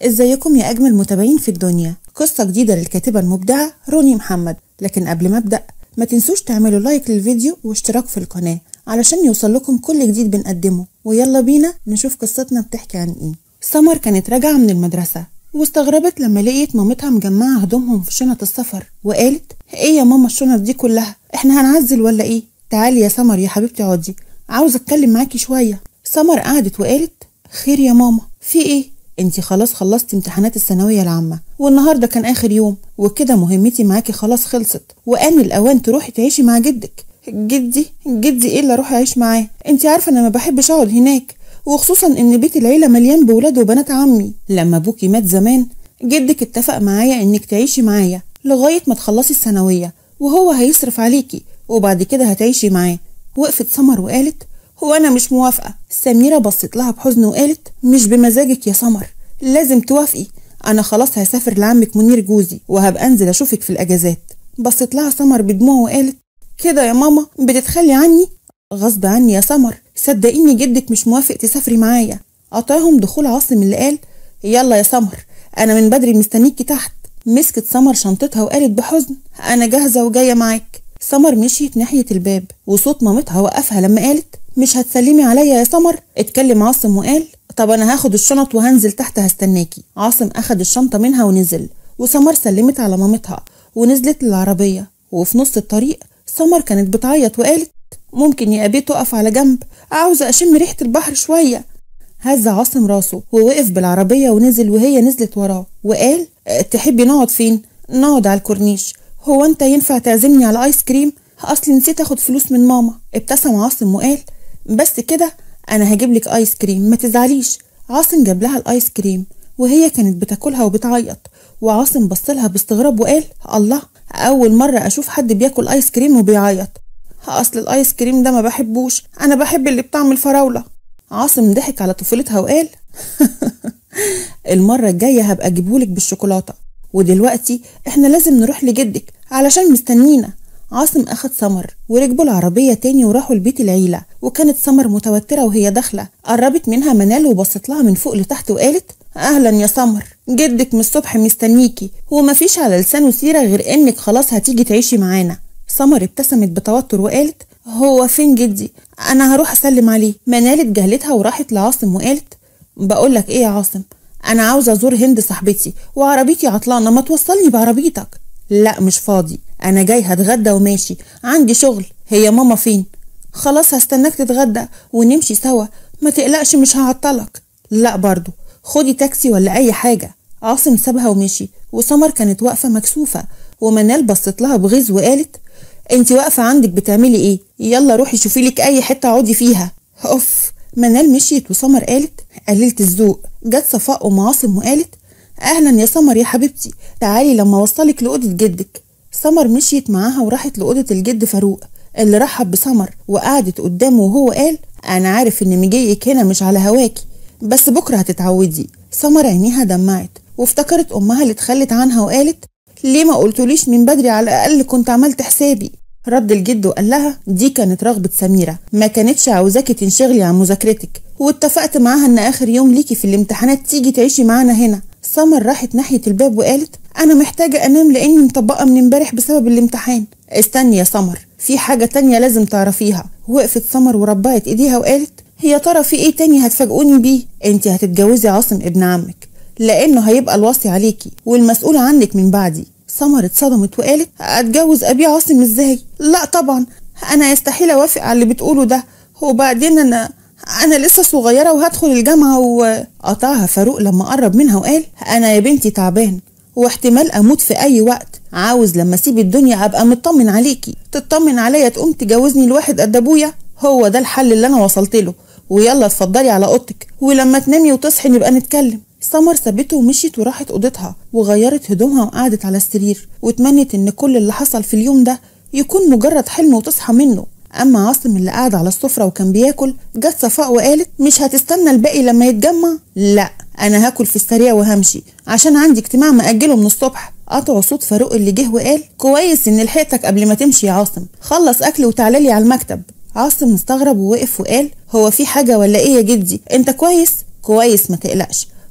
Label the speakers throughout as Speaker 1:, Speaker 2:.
Speaker 1: ازيكم يا اجمل متابعين في الدنيا قصه جديده للكاتبه المبدعه روني محمد لكن قبل ما ابدا ما تنسوش تعملوا لايك للفيديو واشتراك في القناه علشان يوصل لكم كل جديد بنقدمه ويلا بينا نشوف قصتنا بتحكي عن ايه سمر كانت راجعه من المدرسه واستغربت لما لقيت مامتها مجمعه هدومهم في شنط السفر وقالت ايه يا ماما الشنط دي كلها احنا هنعزل ولا ايه تعالي يا سمر يا حبيبتي اقعدي عاوزه اتكلم معاكي شويه سمر قعدت وقالت خير يا ماما في ايه انتي خلاص خلصتي امتحانات الثانويه العامه والنهارده كان اخر يوم وكده مهمتي معاكي خلاص خلصت وان الاوان تروحي تعيشي مع جدك جدي جدي ايه اللي اروح اعيش معاه انتي عارفه انا ما بحبش اقعد هناك وخصوصا ان بيت العيله مليان بولاد وبنات عمي لما ابوكي مات زمان جدك اتفق معايا انك تعيشي معايا لغايه ما تخلصي الثانويه وهو هيصرف عليكي وبعد كده هتعيشي معاه وقفت سمر وقالت هو انا مش موافقه سميره بصت لها بحزن وقالت مش بمزاجك يا سمر لازم توافقي انا خلاص هسافر لعمك منير جوزي وهبقى انزل اشوفك في الاجازات بصت لها سمر بدموع وقالت كده يا ماما بتتخلي عني غصب عني يا سمر صدقيني جدك مش موافق تسافري معايا قطعهم دخول عاصم اللي قال يلا يا سمر انا من بدري مستنيكي تحت مسكت سمر شنطتها وقالت بحزن انا جاهزه وجايه معاك سمر مشيت ناحيه الباب وصوت مامتها وقفها لما قالت مش هتسلمي عليا يا سمر اتكلم عاصم وقال طب انا هاخد الشنط وهنزل تحت هستناكي عاصم اخد الشنطه منها ونزل وسمر سلمت على مامتها ونزلت للعربيه وفي نص الطريق سمر كانت بتعيط وقالت ممكن يا ابي تقف على جنب عاوزه اشم ريحه البحر شويه هز عاصم راسه ووقف بالعربيه ونزل وهي نزلت وراه وقال "أه، تحبي نقعد فين نقعد على الكورنيش هو انت ينفع تعزمني على ايس كريم اصلي نسيت اخد فلوس من ماما ابتسم عاصم وقال بس كده انا هجيب لك ايس كريم ما تزعليش عاصم جاب لها الايس كريم وهي كانت بتاكلها وبتعيط وعاصم بص لها باستغراب وقال الله اول مره اشوف حد بياكل ايس كريم وبيعيط اصل الايس كريم ده ما بحبوش انا بحب اللي بطعم الفراوله عاصم ضحك على طفولتها وقال المره الجايه هبقى اجيبهولك بالشوكولاته ودلوقتي احنا لازم نروح لجدك علشان مستنينا عاصم اخد سمر وركبوا العربية تاني وراحوا لبيت العيلة وكانت سمر متوترة وهي داخلة قربت منها منال وبصت لها من فوق لتحت وقالت اهلا يا سمر جدك من الصبح مستنيكي ومفيش على لسانه سيرة غير انك خلاص هتيجي تعيشي معانا سمر ابتسمت بتوتر وقالت هو فين جدي انا هروح اسلم عليه منال اتجاهلتها وراحت لعاصم وقالت بقولك ايه يا عاصم انا عاوزه ازور هند صاحبتي وعربيتي عطلانه ما توصلني بعربيتك لا مش فاضي انا جاي هتغدى وماشي عندي شغل هي ماما فين خلاص هستناك تتغدى ونمشي سوا ما تقلقش مش هعطلك لا برضو خدي تاكسي ولا اي حاجه عاصم سابها ومشي وسمر كانت واقفه مكسوفه ومنال بصت لها بغيظ وقالت انت واقفه عندك بتعملي ايه يلا روحي شوفي لك اي حته اقعدي فيها اوف منال مشيت وسمر قالت قللت الذوق جت صفاء ام عاصم وقالت اهلا يا سمر يا حبيبتي تعالي لما اوصلك لاوضه جدك سمر مشيت معاها وراحت لاوضه الجد فاروق اللي رحب بسمر وقعدت قدامه وهو قال انا عارف ان مجيئك هنا مش على هواكي بس بكره هتتعودي سمر عينيها دمعت وافتكرت امها اللي اتخلت عنها وقالت ليه ما قلتوليش من بدري على الاقل كنت عملت حسابي رد الجد وقال لها دي كانت رغبة سميرة ما كانتش عاوزاكي تنشغلي عن مذاكرتك واتفقت معاها ان اخر يوم ليكي في الامتحانات تيجي تعيشي معانا هنا سمر راحت ناحية الباب وقالت انا محتاجة انام لاني مطبقة من امبارح بسبب الامتحان استني يا سمر في حاجة تانية لازم تعرفيها وقفت سمر وربعت ايديها وقالت يا ترى في ايه تاني هتفاجئوني بيه انت هتتجوزي عاصم ابن عمك لانه هيبقى الوصي عليكي والمسؤول عنك من بعدي سمر اتصدمت وقالت اتجوز ابي عاصم ازاي لا طبعا انا يستحيل اوافق على اللي بتقوله ده وبعدين انا انا لسه صغيره وهدخل الجامعه وقطعها فاروق لما قرب منها وقال انا يا بنتي تعبان واحتمال اموت في اي وقت عاوز لما اسيب الدنيا ابقى مطمن عليكي تطمن عليا تقوم تجوزني لواحد قد ابويا هو ده الحل اللي انا وصلت له ويلا اتفضلي على اوضتك ولما تنامي وتصحي نبقى نتكلم سمر سابته ومشيت وراحت اوضتها وغيرت هدومها وقعدت على السرير واتمنت ان كل اللي حصل في اليوم ده يكون مجرد حلم وتصحى منه اما عاصم اللي قاعد على السفره وكان بياكل جت صفاء وقالت مش هتستنى الباقي لما يتجمع لا انا هاكل في السريع وهمشي عشان عندي اجتماع مأجله من الصبح قطعوا صوت فاروق اللي جه وقال كويس ان لحقتك قبل ما تمشي يا عاصم خلص اكل وتعالى لي على المكتب عاصم استغرب ووقف وقال هو في حاجه ولا ايه يا جدي انت كويس كويس ما تقلقش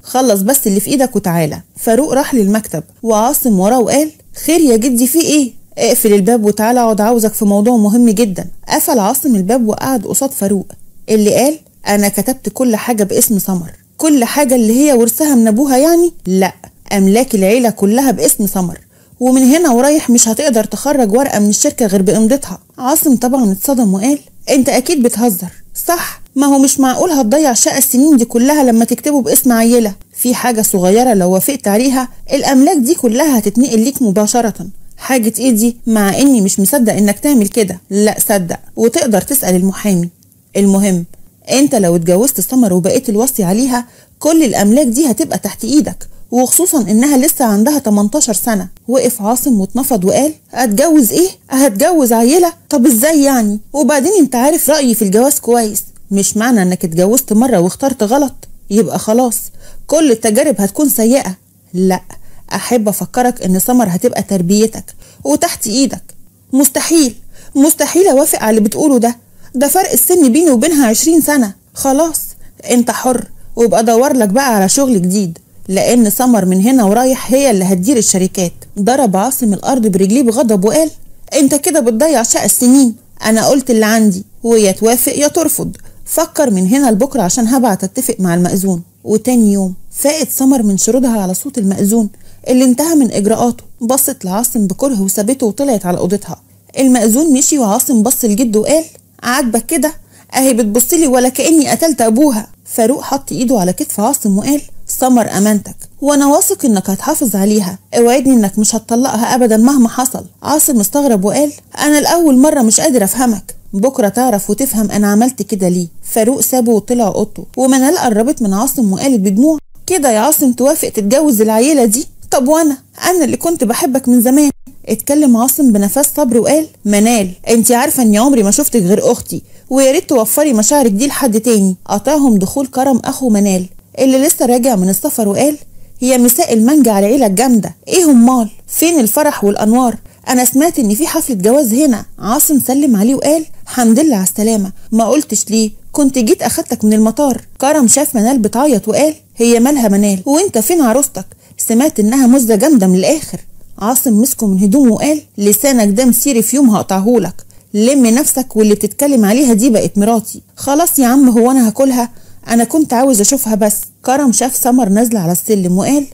Speaker 1: خلص بس اللي في ايدك وتعالى فاروق راح للمكتب وعاصم وراه وقال خير يا جدي في ايه اقفل الباب وتعالى اقعد عاوزك في موضوع مهم جدا قفل عاصم الباب وقعد قصاد فاروق اللي قال انا كتبت كل حاجه باسم سمر كل حاجه اللي هي ورثها من ابوها يعني لا املاك العيله كلها باسم سمر ومن هنا ورايح مش هتقدر تخرج ورقه من الشركه غير بامضتها عاصم طبعا اتصدم وقال انت اكيد بتهزر صح ما هو مش معقول هتضيع شقة السنين دي كلها لما تكتبه باسم عيلة في حاجة صغيرة لو وافقت عليها الأملاك دي كلها هتتنقل ليك مباشرة حاجة ايه دي مع اني مش مصدق انك تعمل كده لا صدق وتقدر تسأل المحامي المهم انت لو اتجوزت سمر وبقيت الوصي عليها كل الاملاك دي هتبقى تحت ايدك وخصوصا انها لسه عندها 18 سنة وقف عاصم واتنفض وقال هتجوز ايه هتجوز عيلة طب ازاي يعني وبعدين انت عارف رأيي في الجواز كويس مش معنى انك اتجوزت مرة واخترت غلط يبقى خلاص كل التجارب هتكون سيئة لا احب افكرك ان سمر هتبقى تربيتك وتحت ايدك مستحيل مستحيل اوافق على اللي بتقوله ده ده فرق السن بيني وبينها عشرين سنة خلاص انت حر وابقى دور لك بقى على شغل جديد لان سمر من هنا ورايح هي اللي هتدير الشركات ضرب عاصم الارض برجليه بغضب وقال انت كده بتضيع شقة السنين انا قلت اللي عندي ويا توافق يا ترفض فكر من هنا لبكرة عشان هبعت اتفق مع المأذون وتاني يوم فاقت سمر من شرودها على صوت المأذون اللي انتهى من اجراءاته بصت لعاصم بكره وسابته وطلعت على اوضتها المأذون مشي وعاصم بص لجده وقال عاجبك كده اهي بتبصلي ولا كاني قتلت ابوها فاروق حط ايده على كتف عاصم وقال سمر امانتك وانا واثق انك هتحافظ عليها اوعدني انك مش هتطلقها ابدا مهما حصل عاصم استغرب وقال انا الاول مره مش قادر افهمك بكره تعرف وتفهم انا عملت كده ليه فاروق سابه وطلع اوضته ومنال قربت من عاصم وقالت بدموع كده يا عاصم توافق تتجوز العيله دي طب وانا انا اللي كنت بحبك من زمان اتكلم عاصم بنفس صبر وقال منال انت عارفه اني عمري ما شفتك غير اختي ويا ريت توفري مشاعرك دي لحد تاني قطعهم دخول كرم اخو منال اللي لسه راجع من السفر وقال هي مساء المانجا على العيله الجامده ايه امال فين الفرح والانوار انا سمعت ان في حفله جواز هنا عاصم سلم عليه وقال حمد لله على السلامه ما قلتش ليه كنت جيت اخدتك من المطار كرم شاف منال بتعيط وقال هي مالها منال وانت فين عروستك سمعت انها مزه جامده من الاخر عاصم مسكه من هدومه وقال لسانك ده مسيري في يوم هقطعهولك لم نفسك واللي بتتكلم عليها دي بقت مراتي خلاص يا عم هو انا هاكلها انا كنت عاوز اشوفها بس كرم شاف سمر نازله على السلم وقال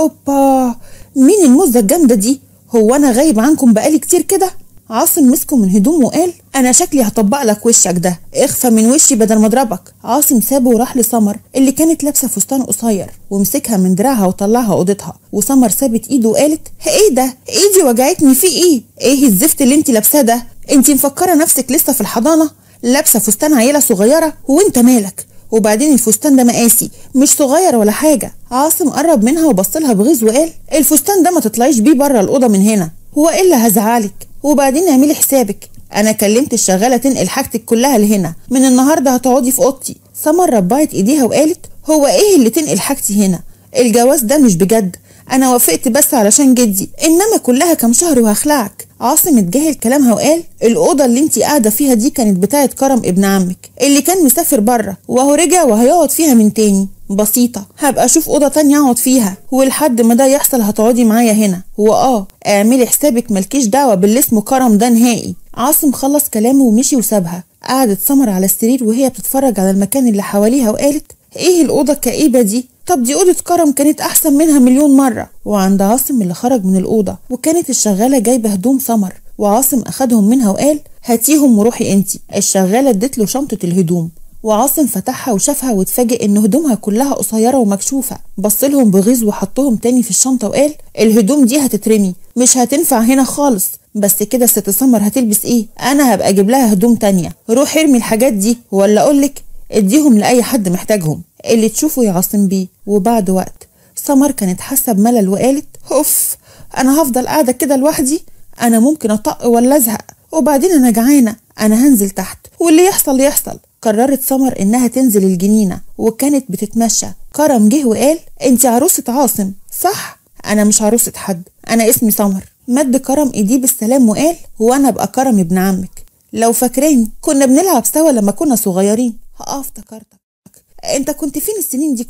Speaker 1: اوبا مين المزه الجامده دي هو انا غايب عنكم بقالي كتير كده عاصم مسكه من هدومه وقال انا شكلي هطبق لك وشك ده اخفى من وشي بدل ما اضربك عاصم سابه وراح لسمر اللي كانت لابسه فستان قصير ومسكها من دراعها وطلعها اوضتها وسمر سابت ايده وقالت ايه ده ايدي وجعتني في ايه ايه الزفت اللي انت لابساه ده انت مفكره نفسك لسه في الحضانه لابسه فستان عيله صغيره وانت مالك وبعدين الفستان ده مقاسي مش صغير ولا حاجة عاصم قرب منها وبصلها بغيظ وقال الفستان ده ما تطلعيش بيه بره الأوضة من هنا هو إيه اللي هزعلك وبعدين اعملي حسابك أنا كلمت الشغالة تنقل حاجتك كلها لهنا من النهاردة هتقعدي في أوضتي سمر ربعت إيديها وقالت هو إيه اللي تنقل حاجتي هنا الجواز ده مش بجد أنا وافقت بس علشان جدي إنما كلها كام شهر وهخلعك عاصم اتجاهل كلامها وقال الأوضة اللي انتي قاعدة فيها دي كانت بتاعة كرم ابن عمك اللي كان مسافر بره وهو رجع وهيقعد فيها من تاني بسيطة هبقى أشوف أوضة تانية أقعد فيها ولحد ما ده يحصل هتقعدي معايا هنا وآه اعملي حسابك ملكيش دعوة باللي اسمه كرم ده نهائي عاصم خلص كلامه ومشي وسابها قعدت سمر على السرير وهي بتتفرج على المكان اللي حواليها وقالت ايه الأوضة الكئيبة دي طب دي أوضة كرم كانت أحسن منها مليون مرة وعند عاصم اللي خرج من الأوضة وكانت الشغالة جايبة هدوم سمر وعاصم أخدهم منها وقال هاتيهم وروحي انتي الشغالة ادت له شنطة الهدوم وعاصم فتحها وشافها واتفاجئ ان هدومها كلها قصيره ومكشوفه بصلهم بغيظ وحطهم تاني في الشنطه وقال الهدوم دي هتترمي مش هتنفع هنا خالص بس كده ست سمر هتلبس ايه انا هبقى اجيب لها هدوم تانية روح ارمي الحاجات دي ولا اقولك اديهم لاي حد محتاجهم اللي تشوفه يعاصم بيه وبعد وقت سمر كانت حاسه بملل وقالت اوف انا هفضل قاعده كده لوحدي انا ممكن اطق ولا ازهق وبعدين انا جعانه انا هنزل تحت واللي يحصل يحصل قررت سمر انها تنزل الجنينه وكانت بتتمشى كرم جه وقال انت عروسه عاصم صح انا مش عروسه حد انا اسمي سمر مد كرم ايديه بالسلام وقال هو انا ابقى كرم ابن عمك لو فاكراني كنا بنلعب سوا لما كنا صغيرين اه افتكرتك انت كنت فين السنين دي كلها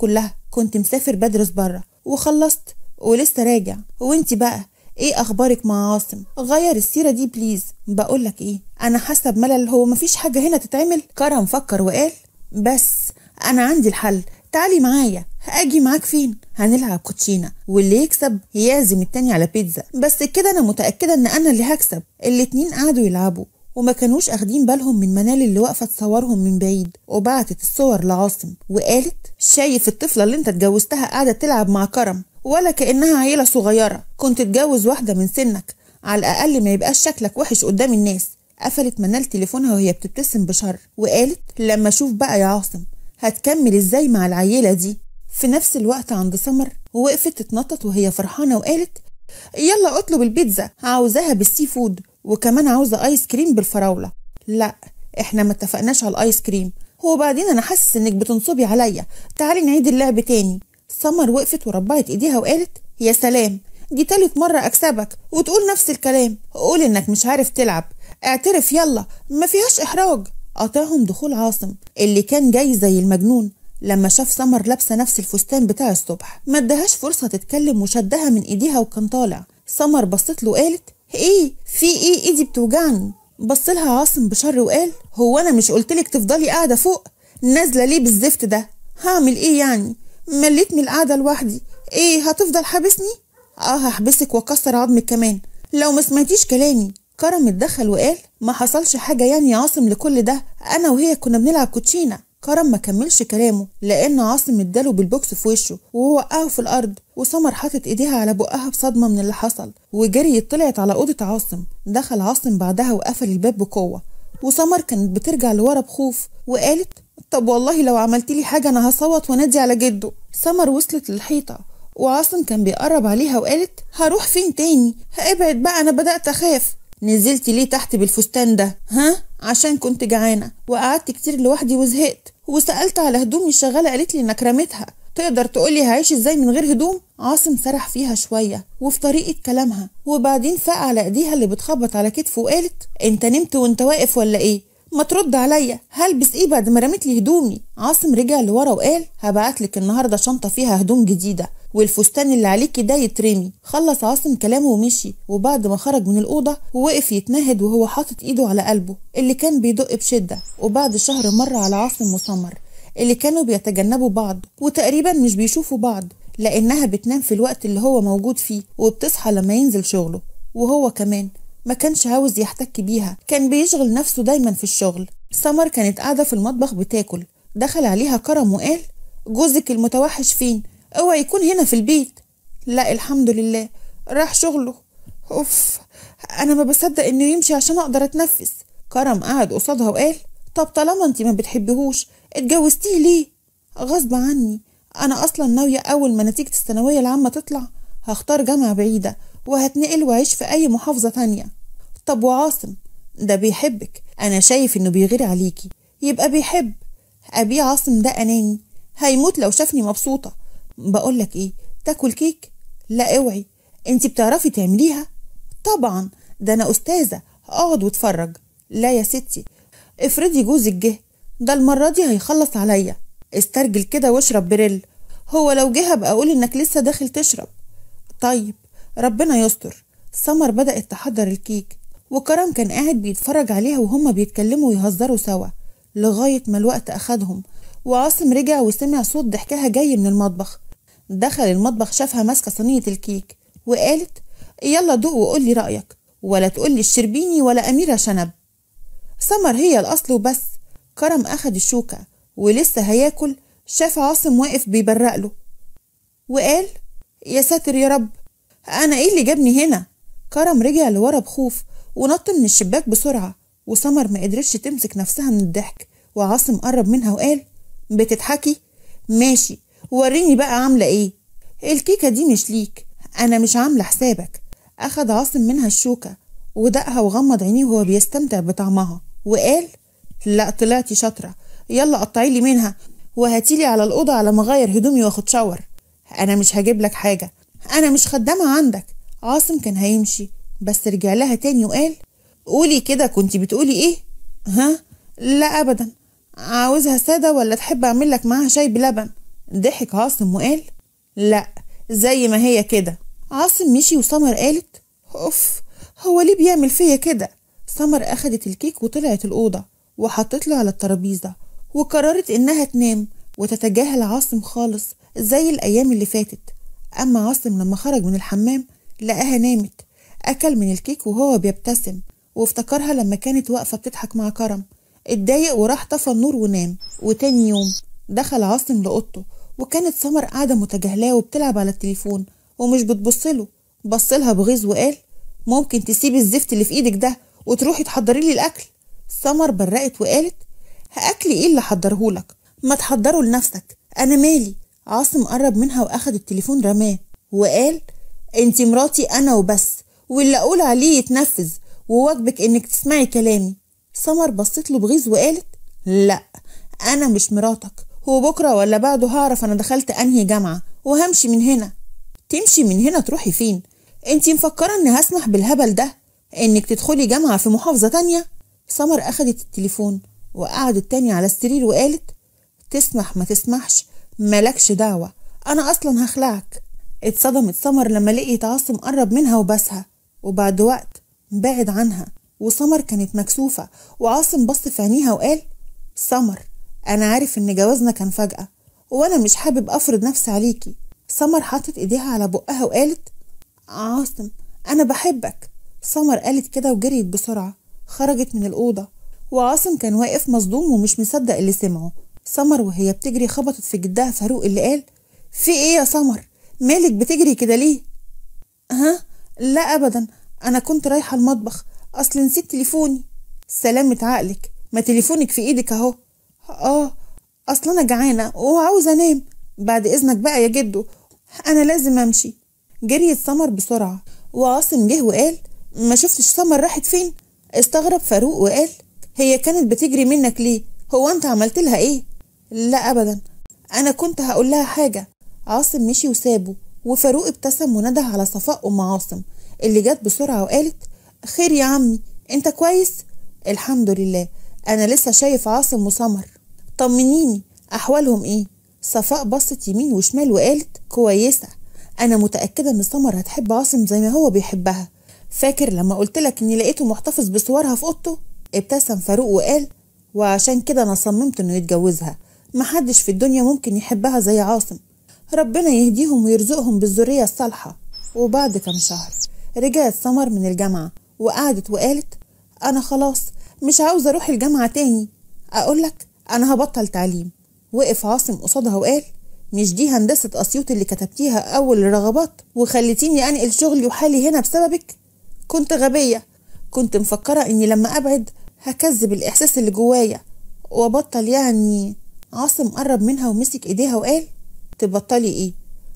Speaker 1: كنت مسافر بدرس بره وخلصت ولسه راجع وانت بقى ايه اخبارك مع عاصم غير السيره دي بليز بقولك ايه انا حاسه بملل هو مفيش حاجه هنا تتعمل كرم فكر وقال بس انا عندي الحل تعالي معايا هاجي معاك فين هنلعب كوتشينه واللي يكسب يعزم التاني على بيتزا بس كده انا متاكده ان انا اللي هكسب الاتنين قعدوا يلعبوا وما كانوش اخدين بالهم من منال اللي واقفه تصورهم من بعيد وبعتت الصور لعاصم وقالت شايف الطفله اللي انت اتجوزتها قاعده تلعب مع كرم ولا كانها عيله صغيره كنت تتجوز واحده من سنك على الاقل ما يبقاش شكلك وحش قدام الناس قفلت منال تليفونها وهي بتبتسم بشر وقالت لما اشوف بقى يا عاصم هتكمل ازاي مع العيله دي في نفس الوقت عند سمر وقفت تتنطط وهي فرحانه وقالت يلا اطلب البيتزا عاوزاها بالسي فود وكمان عاوزه ايس كريم بالفراوله لا احنا ما اتفقناش على الايس كريم وبعدين انا حاسس انك بتنصبي عليا تعالي نعيد اللعب تاني سمر وقفت وربعت ايديها وقالت يا سلام دي تالت مرة أكسبك وتقول نفس الكلام قول إنك مش عارف تلعب اعترف يلا ما فيهاش إحراج قطعهم دخول عاصم اللي كان جاي زي المجنون لما شاف سمر لابسة نفس الفستان بتاع الصبح ما ادهاش فرصة تتكلم وشدها من ايديها وكان طالع سمر بصت له وقالت ايه في ايه ايدي بتوجعني بص لها عاصم بشر وقال هو انا مش قلتلك تفضلي قاعدة فوق نازلة ليه بالزفت ده هعمل ايه يعني مليت من القعدة لوحدي ايه هتفضل حابسني اه هحبسك واكسر عظمك كمان لو ما سمعتيش كلامي كرم اتدخل وقال ما حصلش حاجة يعني يا عاصم لكل ده أنا وهي كنا بنلعب كوتشينة كرم ما كملش كلامه لأن عاصم اداله بالبوكس في وشه ووقعه في الأرض وسمر حطت إيديها على بقها بصدمة من اللي حصل وجريت طلعت على أوضة عاصم دخل عاصم بعدها وقفل الباب بقوة وسمر كانت بترجع لورا بخوف وقالت طب والله لو عملت لي حاجة أنا هصوت وانادي على جده سمر وصلت للحيطة وعاصم كان بيقرب عليها وقالت هروح فين تاني ابعد بقى أنا بدأت أخاف نزلتي ليه تحت بالفستان ده ها عشان كنت جعانه وقعدت كتير لوحدي وزهقت وسالت على هدومي الشغاله قالت لي انك رميتها تقدر تقولي هعيش ازاي من غير هدوم عاصم سرح فيها شويه وفي طريقه كلامها وبعدين فاق على ايديها اللي بتخبط على كتفه وقالت انت نمت وانت واقف ولا ايه ما ترد عليا هلبس ايه بعد ما رميت لي هدومي عاصم رجع لورا وقال هبعتلك النهارده شنطه فيها هدوم جديده والفستان اللي عليكي ده يترمي خلص عاصم كلامه ومشي وبعد ما خرج من الأوضة ووقف يتنهد وهو حاطط إيده على قلبه اللي كان بيدق بشدة وبعد شهر مر على عاصم وسمر اللي كانوا بيتجنبوا بعض وتقريبا مش بيشوفوا بعض لأنها بتنام في الوقت اللي هو موجود فيه وبتصحى لما ينزل شغله وهو كمان ما كانش عاوز يحتك بيها كان بيشغل نفسه دايما في الشغل سمر كانت قاعدة في المطبخ بتاكل دخل عليها كرم وقال جوزك المتوحش فين اوعى يكون هنا في البيت لا الحمد لله راح شغله اوف انا ما بصدق انه يمشي عشان اقدر اتنفس كرم قعد قصادها وقال طب طالما انت ما بتحبهوش اتجوزتيه ليه غصب عني انا اصلا ناويه اول ما نتيجه الثانويه العامه تطلع هختار جامعه بعيده وهتنقل واعيش في اي محافظه تانية طب وعاصم ده بيحبك انا شايف انه بيغير عليكي يبقى بيحب ابي عاصم ده اناني هيموت لو شافني مبسوطه بقولك ايه تاكل كيك لا اوعي انت بتعرفي تعمليها طبعا ده انا استاذه اقعد واتفرج لا يا ستي افرضي جوزك جه ده المره دي هيخلص عليا استرجل كده واشرب بريل هو لو جه هبقى اقول انك لسه داخل تشرب طيب ربنا يستر سمر بدأت تحضر الكيك وكرم كان قاعد بيتفرج عليها وهما بيتكلموا ويهزروا سوا لغاية ما الوقت أخدهم وعاصم رجع وسمع صوت ضحكها جاي من المطبخ دخل المطبخ شافها ماسكة صينية الكيك وقالت يلا دوق وقول لي رأيك ولا تقول لي الشربيني ولا أميرة شنب سمر هي الأصل وبس كرم أخد الشوكة ولسه هياكل شاف عاصم واقف بيبرق له وقال يا ساتر يا رب أنا إيه اللي جابني هنا كرم رجع لورا بخوف ونط من الشباك بسرعة وسمر ما قدرتش تمسك نفسها من الضحك وعاصم قرب منها وقال بتضحكي ماشي وريني بقى عاملة ايه الكيكة دي مش ليك انا مش عاملة حسابك اخد عاصم منها الشوكة ودقها وغمض عينيه وهو بيستمتع بطعمها وقال لا طلعتي شاطرة يلا قطعي لي منها وهاتيلي على الأوضة على ما أغير هدومي وآخد شاور أنا مش هجيب لك حاجة أنا مش خدامة عندك عاصم كان هيمشي بس رجع لها تاني وقال قولي كده كنت بتقولي إيه ها لا أبدا عاوزها سادة ولا تحب أعمل لك معاها شاي بلبن ضحك عاصم وقال لا زي ما هي كده عاصم مشي وسمر قالت اوف هو ليه بيعمل فيا كده سمر اخدت الكيك وطلعت الاوضه وحطت له على الترابيزه وقررت انها تنام وتتجاهل عاصم خالص زي الايام اللي فاتت اما عاصم لما خرج من الحمام لقاها نامت اكل من الكيك وهو بيبتسم وافتكرها لما كانت واقفه بتضحك مع كرم اتضايق وراح طفى النور ونام وتاني يوم دخل عاصم لأوضته وكانت سمر قاعدة متجاهلاه وبتلعب على التليفون ومش بتبصله بصلها بغيظ وقال ممكن تسيبي الزفت اللي في ايدك ده وتروحي تحضري لي الاكل سمر برقت وقالت اكل ايه اللي حضرهولك ما تحضره لنفسك انا مالي عاصم قرب منها واخد التليفون رماه وقال انتي مراتي انا وبس واللي اقول عليه يتنفذ وواجبك انك تسمعي كلامي سمر بصت له بغيظ وقالت لا انا مش مراتك وبكره ولا بعده هعرف انا دخلت انهي جامعه وهمشي من هنا تمشي من هنا تروحي فين انتي مفكره اني هسمح بالهبل ده انك تدخلي جامعه في محافظه تانية سمر اخدت التليفون وقعدت تاني على السرير وقالت تسمح ما تسمحش مالكش دعوه انا اصلا هخلعك اتصدمت سمر لما لقيت عاصم قرب منها وبسها وبعد وقت بعد عنها وسمر كانت مكسوفة وعاصم بص في عينيها وقال سمر أنا عارف إن جوازنا كان فجأة وأنا مش حابب أفرض نفسي عليكي سمر حطت إيديها على بقها وقالت عاصم أنا بحبك سمر قالت كده وجريت بسرعة خرجت من الأوضة وعاصم كان واقف مصدوم ومش مصدق اللي سمعه سمر وهي بتجري خبطت في جدها فاروق اللي قال في ايه يا سمر مالك بتجري كده ليه ها لا ابدا انا كنت رايحه المطبخ اصل نسيت تليفوني سلامة عقلك ما تليفونك في ايدك اهو اه اصل انا جعانه وعاوزه انام بعد اذنك بقى يا جدو انا لازم امشي جريت سمر بسرعه وعاصم جه وقال ما شفتش سمر راحت فين استغرب فاروق وقال هي كانت بتجري منك ليه هو انت عملت لها ايه لا ابدا انا كنت هقول لها حاجه عاصم مشي وسابه وفاروق ابتسم ونده على صفاء ام عاصم اللي جت بسرعه وقالت خير يا عمي انت كويس الحمد لله انا لسه شايف عاصم وسمر طمنيني احوالهم ايه صفاء بصت يمين وشمال وقالت كويسه انا متاكده ان سمر هتحب عاصم زي ما هو بيحبها فاكر لما قلت لك اني لقيته محتفظ بصورها في اوضته ابتسم فاروق وقال وعشان كده انا صممت انه يتجوزها محدش في الدنيا ممكن يحبها زي عاصم ربنا يهديهم ويرزقهم بالذريه الصالحه وبعد كام شهر رجعت سمر من الجامعه وقعدت وقالت انا خلاص مش عاوزه اروح الجامعه تاني اقولك انا هبطل تعليم وقف عاصم قصادها وقال مش دي هندسة أسيوط اللي كتبتيها أول الرغبات وخليتيني أنقل شغلي وحالي هنا بسببك كنت غبية كنت مفكرة إني لما أبعد هكذب الإحساس اللي جوايا وأبطل يعني عاصم قرب منها ومسك إيديها وقال تبطلي إيه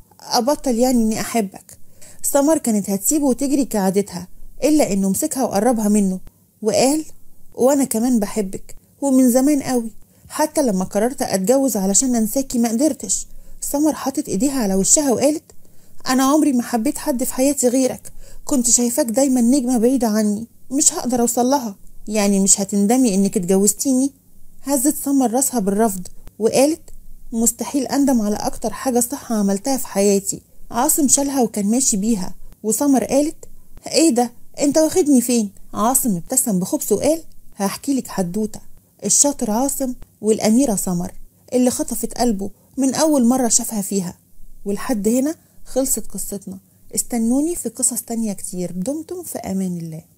Speaker 1: أبطل يعني إني أحبك سمر كانت هتسيبه وتجري كعادتها إلا إنه مسكها وقربها منه وقال وأنا كمان بحبك ومن زمان قوي حتى لما قررت أتجوز علشان أنساكي ما قدرتش سمر حطت إيديها على وشها وقالت أنا عمري ما حبيت حد في حياتي غيرك كنت شايفاك دايما نجمة بعيدة عني مش هقدر أوصل لها يعني مش هتندمي إنك اتجوزتيني هزت سمر راسها بالرفض وقالت مستحيل أندم على أكتر حاجة صح عملتها في حياتي عاصم شالها وكان ماشي بيها وسمر قالت ايه ده انت واخدني فين عاصم ابتسم بخبث وقال هحكي لك حدوته الشاطر عاصم والأميرة سمر اللي خطفت قلبه من أول مرة شافها فيها ولحد هنا خلصت قصتنا استنوني في قصص تانية كتير دمتم في أمان الله